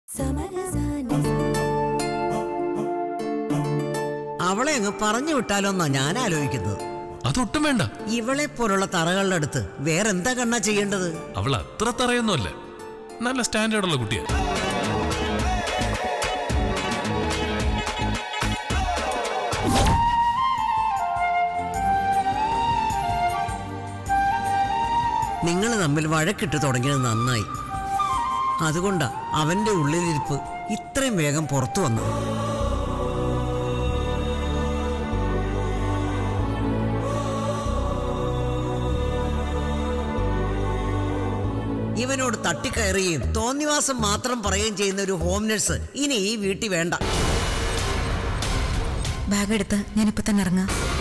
അവളെ അങ്ങ് പറഞ്ഞു വിട്ടാലോന്നാ ഞാൻ ആലോചിക്കുന്നത് അതൊട്ടും വേണ്ട ഇവളെ പോലുള്ള തറകളുടെ അടുത്ത് വേറെന്താ കണ്ണാ ചെയ്യേണ്ടത് അവൾ അത്ര തറയൊന്നുമല്ല നല്ല സ്റ്റാൻഡേർഡുള്ള കുട്ടിയാ നിങ്ങൾ തമ്മിൽ വഴക്കിട്ട് തുടങ്ങിയത് നന്നായി അതുകൊണ്ടാ അവന്റെ ഉള്ളിലിരിപ്പ് ഇത്രയും വേഗം പുറത്തു വന്നത് ഇവനോട് തട്ടിക്കയറുകയും തോന്നിവാസം മാത്രം പറയുകയും ചെയ്യുന്ന ഒരു ഹോം നഴ്സ് ഇനി ഈ വീട്ടിൽ വേണ്ട ബാഗ് എടുത്ത് ഞാനിപ്പോ തന്നെ ഇറങ്ങാം